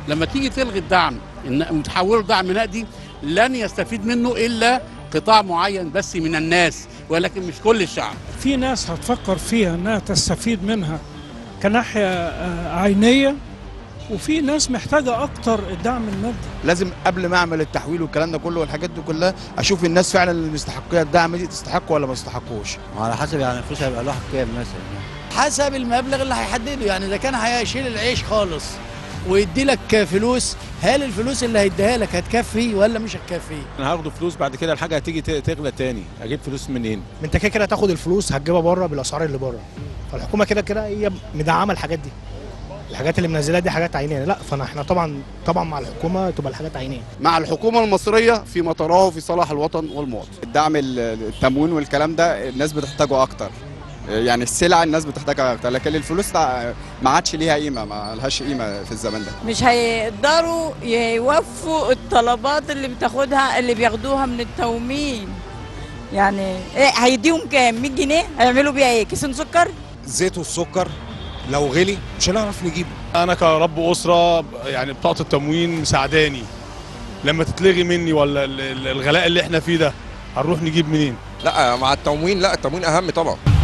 لما تيجي تلغي الدعم إن- وتحوله دعم نقدي لن يستفيد منه الا قطاع معين بس من الناس ولكن مش كل الشعب في ناس هتفكر فيها انها تستفيد منها كناحيه آه، عينيه وفي ناس محتاجه اكتر الدعم المادي لازم قبل ما اعمل التحويل والكلام ده كله والحاجات دي كلها اشوف الناس فعلا اللي مستحقيه الدعم دي تستحقه ولا ما تستحقوش وعلى حسب يعني الفلوس هيبقى الواحد كام مثلا حسب المبلغ اللي هيحدده يعني اذا كان هيشيل العيش خالص ويدي لك فلوس هل الفلوس اللي هيديها لك هتكفي ولا مش هتكفي انا هاخده فلوس بعد كده الحاجه هتيجي ت- تغلى تاني اجيب فلوس منين انت كده كده هتاخد الفلوس هتجيبها بره بالاسعار اللي بره فالحكومه كده كده هي مدعمه الحاجات دي الحاجات اللي منزلها دي حاجات عينيه لا فانا احنا طبعا طبعا مع الحكومه تبقى الحاجات عينيه مع الحكومة المصرية فيما تراه في صلاح الوطن والمواطن الدعم ال- التموين والكلام ده الناس بتحتاجه أكتر يعني السلع الناس بتحتاجها أكتر لكن الفلوس تع- ما عادش ليها قيمة ما لهاش قيمة في الزمن ده مش هيقدروا يوفوا الطلبات اللي بتاخدها اللي بياخدوها من التومين يعني ايه هيديهم كام 100 جنيه هيعملوا بيها ايه كيسين سكر الزيت والسكر لو غلي مش هنعرف نجيبه انا كرب اسره يعني بطاقه التموين مساعداني لما تتلغي مني ولا ال- ال- الغلاء اللي احنا فيه ده هنروح نجيب منين لا مع التموين لا التموين اهم طبعا